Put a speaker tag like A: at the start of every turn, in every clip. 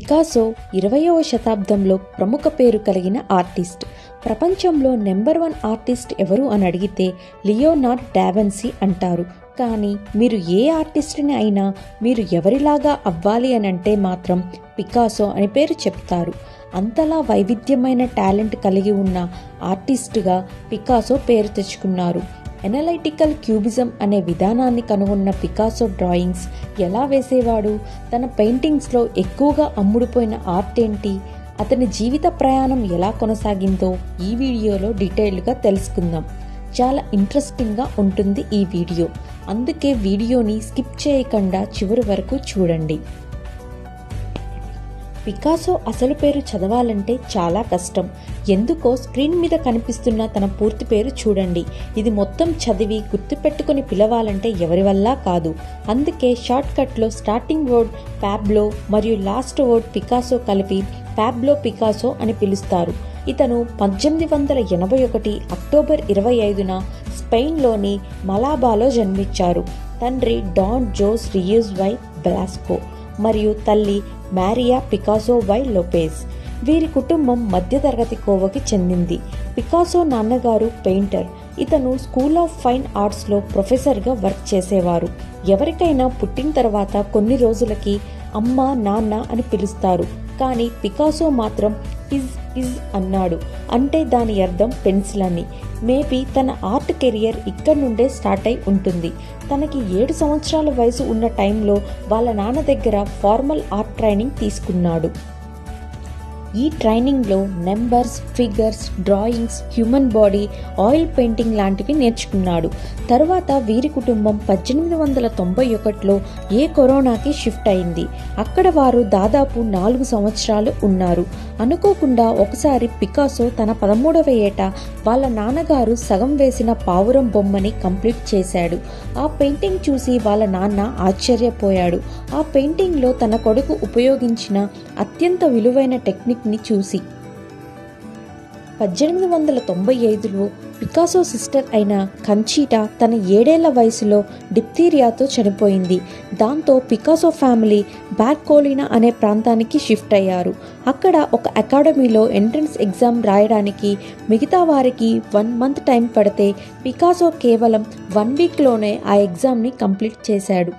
A: Picasso ఇరవయవ శతాబ్దంలో ప్రముఖ పేరు కలిగిన ఆర్టిస్ట్ ప్రపంచంలో నెంబర్ వన్ ఆర్టిస్ట్ ఎవరు అని అడిగితే లియోనార్డ్ డావెన్సీ అంటారు కానీ మీరు ఏ ఆర్టిస్ట్ని అయినా మీరు ఎవరిలాగా అవ్వాలి అని అంటే మాత్రం పికాసో అని పేరు చెప్తారు అంతలా వైవిధ్యమైన టాలెంట్ కలిగి ఉన్న ఆర్టిస్టుగా పికాసో పేరు తెచ్చుకున్నారు ఎనలైటికల్ క్యూబిజం అనే విధానాన్ని కనుగొన్న పికాసో డ్రాయింగ్స్ ఎలా వేసేవాడు తన పెయింటింగ్స్లో ఎక్కువగా అమ్ముడుపోయిన ఆర్ట్ ఏంటి అతని జీవిత ప్రయాణం ఎలా కొనసాగిందో ఈ వీడియోలో డీటెయిల్గా తెలుసుకుందాం చాలా ఇంట్రెస్టింగ్గా ఉంటుంది ఈ వీడియో అందుకే వీడియోని స్కిప్ చేయకుండా చివరి వరకు చూడండి పికాసో అసలు పేరు చదవాలంటే చాలా కష్టం ఎందుకో స్క్రీన్ మీద కనిపిస్తున్న తన పూర్తి పేరు చూడండి ఇది మొత్తం చదివి గుర్తుపెట్టుకుని పిలవాలంటే ఎవరి వల్ల కాదు అందుకే షార్ట్ కట్లో స్టార్టింగ్ వర్డ్ ప్యాబ్లో మరియు లాస్ట్ వర్డ్ పికాసో కలిపి ప్యాబ్లో పికాసో అని పిలుస్తారు ఇతను పద్దెనిమిది వందల ఎనభై ఒకటి అక్టోబర్ ఇరవై ఐదున స్పెయిన్లోని మలాబాలో జన్మించారు తండ్రి Don Jose Ruiz y Blasco మరియు తల్లి మ్యారియా పికాసో వై లోపేజ్ వీరి కుటుంబం మధ్యతరగతి కోవకి చెందింది పికాసో నాన్నగారు పెయింటర్ ఇతను స్కూల్ ఆఫ్ ఫైన్ ఆర్ట్స్లో ప్రొఫెసర్గా వర్క్ చేసేవారు ఎవరికైనా పుట్టిన తర్వాత కొన్ని రోజులకి అమ్మ నాన్న అని పిలుస్తారు కానీ పికాసో మాత్రం పిజ్ పిజ్ అన్నాడు అంటే దాని అర్థం పెన్సిల్ అని మేబీ తన ఆర్ట్ కెరియర్ ఇక్కడి నుండే స్టార్ట్ అయి ఉంటుంది తనకి ఏడు సంవత్సరాల వయసు ఉన్న టైంలో వాళ్ళ నాన్న దగ్గర ఫార్మల్ ఆర్ట్ ట్రైనింగ్ తీసుకున్నాడు ఈ ట్రైనింగ్లో numbers figures drawings human body oil painting లాంటివి నేర్చుకున్నాడు తర్వాత వీరి కుటుంబం పద్దెనిమిది వందల తొంభై ఒకటిలో ఏ కరోనాకి షిఫ్ట్ అయింది అక్కడ వారు దాదాపు నాలుగు సంవత్సరాలు ఉన్నారు అనుకోకుండా ఒకసారి పికాసో తన పదమూడవ ఏట వాళ్ళ నాన్నగారు సగం వేసిన పావురం బొమ్మని కంప్లీట్ చేశాడు ఆ పెయింటింగ్ చూసి వాళ్ళ నాన్న ఆశ్చర్యపోయాడు ఆ పెయింటింగ్లో తన కొడుకు ఉపయోగించిన అత్యంత విలువైన టెక్నిక్ని చూసి పద్దెనిమిది వందల తొంభై ఐదులో పికాసో సిస్టర్ అయిన కంచీటా తన ఏడేళ్ల వయసులో డిప్తీరియాతో చనిపోయింది దాంతో పికాసో ఫ్యామిలీ బ్యాక్కోలినా అనే ప్రాంతానికి షిఫ్ట్ అయ్యారు అక్కడ ఒక అకాడమీలో ఎంట్రన్స్ ఎగ్జామ్ రాయడానికి మిగతా వారికి వన్ మంత్ టైం పడితే పికాసో కేవలం వన్ వీక్లోనే ఆ ఎగ్జామ్ని కంప్లీట్ చేశాడు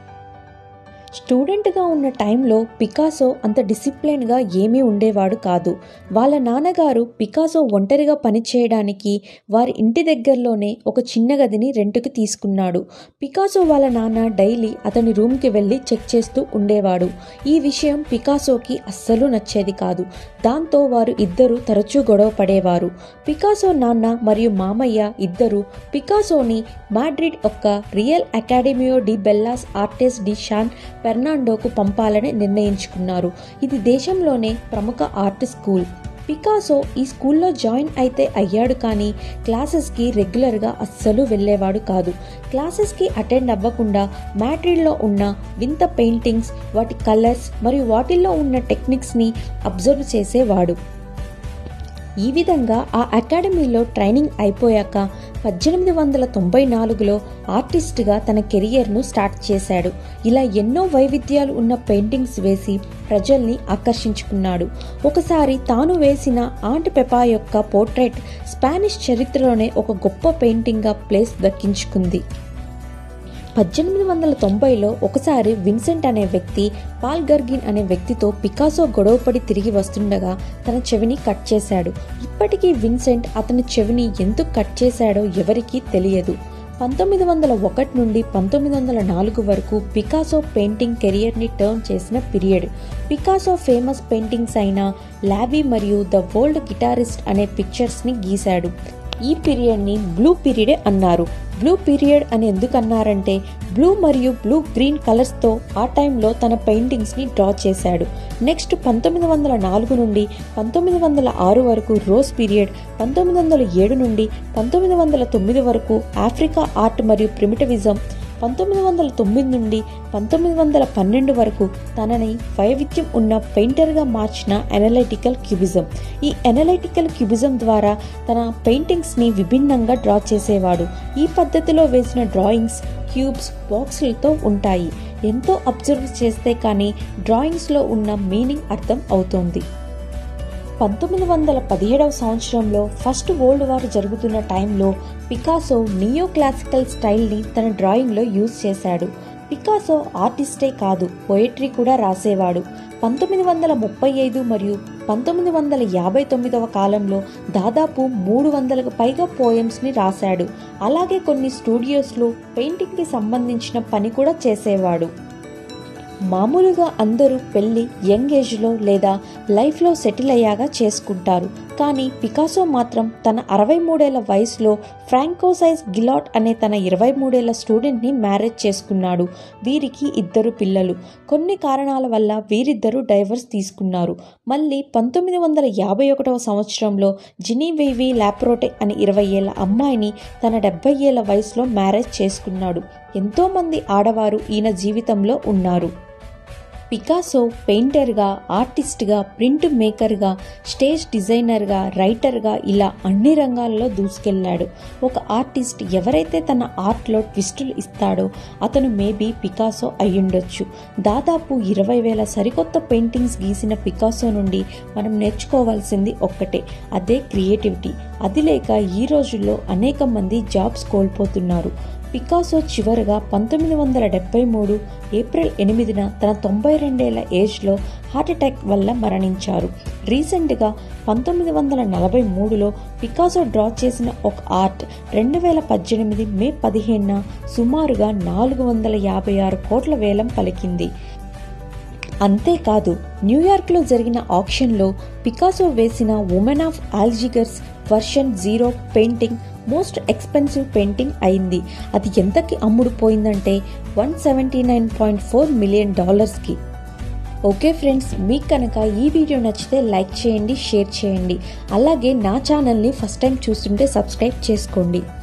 A: స్టూడెంట్గా ఉన్న టైంలో పికాసో అంత డిసిప్లిన్గా ఏమీ ఉండేవాడు కాదు వాళ్ళ నాన్నగారు పికాసో ఒంటరిగా పనిచేయడానికి వారి ఇంటి దగ్గరలోనే ఒక చిన్న గదిని రెంటుకి తీసుకున్నాడు పికాసో వాళ్ళ నాన్న డైలీ అతని రూమ్కి వెళ్ళి చెక్ చేస్తూ ఉండేవాడు ఈ విషయం పికాసోకి అస్సలు నచ్చేది కాదు దాంతో వారు ఇద్దరు తరచూ గొడవ పడేవారు పికాసో నాన్న మరియు మామయ్య ఇద్దరు పికాసోని మాడ్రిడ్ యొక్క Real Academia de Bellas Artes de San ఫెర్నాండోకు పంపాలని నిర్ణయించుకున్నారు ఇది దేశంలోనే ప్రముఖ ఆర్ట్ స్కూల్ పికాసో ఈ స్కూల్లో జాయిన్ అయితే అయ్యాడు కానీ క్లాసెస్కి రెగ్యులర్గా అస్సలు వెళ్ళేవాడు కాదు క్లాసెస్కి అటెండ్ అవ్వకుండా మ్యాట్రిడ్లో ఉన్న వింత పెయింటింగ్స్ వాటి కలర్స్ మరియు వాటిల్లో ఉన్న టెక్నిక్స్ని అబ్జర్వ్ చేసేవాడు ఈ విధంగా ఆ అకాడమీలో ట్రైనింగ్ అయిపోయాక పద్దెనిమిది వందల తొంభై నాలుగులో ఆర్టిస్ట్గా తన కెరియర్ను స్టార్ట్ చేశాడు ఇలా ఎన్నో వైవిధ్యాలు ఉన్న పెయింటింగ్స్ వేసి ప్రజల్ని ఆకర్షించుకున్నాడు ఒకసారి తాను వేసిన ఆంట్ పెపా యొక్క పోర్ట్రేట్ స్పానిష్ చరిత్రలోనే ఒక గొప్ప పెయింటింగ్గా ప్లేస్ దక్కించుకుంది పద్దెనిమిది వందల తొంభైలో ఒకసారి విన్సెంట్ అనే వ్యక్తి పాల్ గర్గిన్ అనే వ్యక్తితో పికాసో గొడవపడి తిరిగి వస్తుండగా తన చెవిని కట్ చేశాడు ఇప్పటికీ విన్సెంట్ అతని చెవిని ఎందుకు కట్ చేశాడో ఎవరికీ తెలియదు పంతొమ్మిది వందల ఒకటి నుండి పంతొమ్మిది వందల నాలుగు వరకు పికాసో పెయింటింగ్ కెరియర్ని టర్న్ చేసిన పీరియడ్ పికాసో ఫేమస్ పెయింటింగ్స్ అయిన లావీ మరియు ద వరల్డ్ గిటారిస్ట్ అనే పిక్చర్స్ని గీశాడు ఈ పీరియడ్ని బ్లూ పీరియడే అన్నారు బ్లూ పీరియడ్ అని ఎందుకు అన్నారంటే బ్లూ మరియు బ్లూ గ్రీన్ కలర్స్తో ఆ టైంలో తన పెయింటింగ్స్ని డ్రా చేశాడు నెక్స్ట్ పంతొమ్మిది వందల నాలుగు నుండి పంతొమ్మిది వందల ఆరు వరకు రోజ్ పీరియడ్ పంతొమ్మిది వందల ఏడు నుండి పంతొమ్మిది వందల తొమ్మిది వరకు ఆఫ్రికా ఆర్ట్ మరియు ప్రిమిటివిజం పంతొమ్మిది వందల తొమ్మిది నుండి పంతొమ్మిది వందల పన్నెండు వరకు తనని వైవిధ్యం ఉన్న పెయింటర్గా మార్చిన ఎనలైటికల్ క్యూబిజం ఈ ఎనలైటికల్ క్యూబిజం ద్వారా తన పెయింటింగ్స్ని విభిన్నంగా డ్రా చేసేవాడు ఈ పద్ధతిలో వేసిన డ్రాయింగ్స్ క్యూబ్స్ బాక్సులతో ఉంటాయి ఎంతో అబ్జర్వ్ చేస్తే కానీ డ్రాయింగ్స్లో ఉన్న మీనింగ్ అర్థం అవుతోంది పంతొమ్మిది వందల పదిహేడవ సంవత్సరంలో ఫస్ట్ వరల్డ్ వార్ జరుగుతున్న టైంలో పికాసో నియో క్లాసికల్ స్టైల్ని తన డ్రాయింగ్లో యూజ్ చేశాడు పికాసో ఆర్టిస్టే కాదు పోయట్రీ కూడా రాసేవాడు పంతొమ్మిది వందల ముప్పై ఐదు మరియు పంతొమ్మిది వందల యాభై తొమ్మిదవ కాలంలో దాదాపు మూడు వందలకు పైగా పోయమ్స్ని రాశాడు అలాగే కొన్ని స్టూడియోస్లో పెయింటింగ్కి సంబంధించిన పని కూడా చేసేవాడు మామూలుగా అందరూ పెళ్లి యంగ్ ఏజ్లో లేదా లైఫ్లో సెటిల్ అయ్యాక చేసుకుంటారు కానీ పికాసో మాత్రం తన అరవై మూడేళ్ల వయసులో ఫ్రాంకోసైజ్ గిలాట్ అనే తన ఇరవై మూడేళ్ల స్టూడెంట్ని మ్యారేజ్ చేసుకున్నాడు వీరికి ఇద్దరు పిల్లలు కొన్ని కారణాల వల్ల వీరిద్దరూ డైవర్స్ తీసుకున్నారు మళ్ళీ పంతొమ్మిది వందల యాభై ఒకటవ సంవత్సరంలో జినీవేవి లాప్రోటే అనే ఇరవై ఏళ్ల అమ్మాయిని తన డెబ్బై ఏళ్ల వయసులో మ్యారేజ్ చేసుకున్నాడు ఎంతోమంది ఆడవారు ఈయన జీవితంలో ఉన్నారు పికాసో పెయింటర్గా ఆర్టిస్ట్గా ప్రింట్ మేకర్గా స్టేజ్ డిజైనర్గా రైటర్గా ఇలా అన్ని రంగాల్లో దూసుకెళ్లాడు ఒక ఆర్టిస్ట్ ఎవరైతే తన ఆర్ట్లో ట్విస్టులు ఇస్తాడో అతను మేబీ పికాసో అయ్యుండొచ్చు దాదాపు ఇరవై వేల సరికొత్త పెయింటింగ్స్ గీసిన పికాసో నుండి మనం నేర్చుకోవాల్సింది ఒక్కటే అదే క్రియేటివిటీ అది లేక ఈ రోజుల్లో అనేక మంది జాబ్స్ కోల్పోతున్నారు పికాసో చివరగా పంతొమ్మిది వందల డెబ్బై మూడు ఏప్రిల్ ఎనిమిదిన తన తొంభై రెండేళ్ల ఏజ్లో హార్ట్అటాక్ వల్ల మరణించారు రీసెంట్గా పంతొమ్మిది వందల నలభై మూడులో పికాసో డ్రా చేసిన ఒక ఆర్ట్ రెండు వేల పద్దెనిమిది మే పదిహేనున సుమారుగా నాలుగు వందల యాభై ఆరు కోట్ల వేలం పలికింది అంతేకాదు న్యూయార్క్లో జరిగిన ఆక్షన్లో పికాసో వేసిన women of Algiers version zero painting most expensive painting అయింది అది ఎంతకి అమ్ముడుపోయిందంటే one seventy nine point four million డాలర్స్కి ఓకే ఫ్రెండ్స్ మీకు కనుక ఈ వీడియో నచ్చితే లైక్ చేయండి షేర్ చేయండి అలాగే నా ఛానల్ని ఫస్ట్ టైం చూస్తుంటే సబ్స్క్రైబ్ చేసుకోండి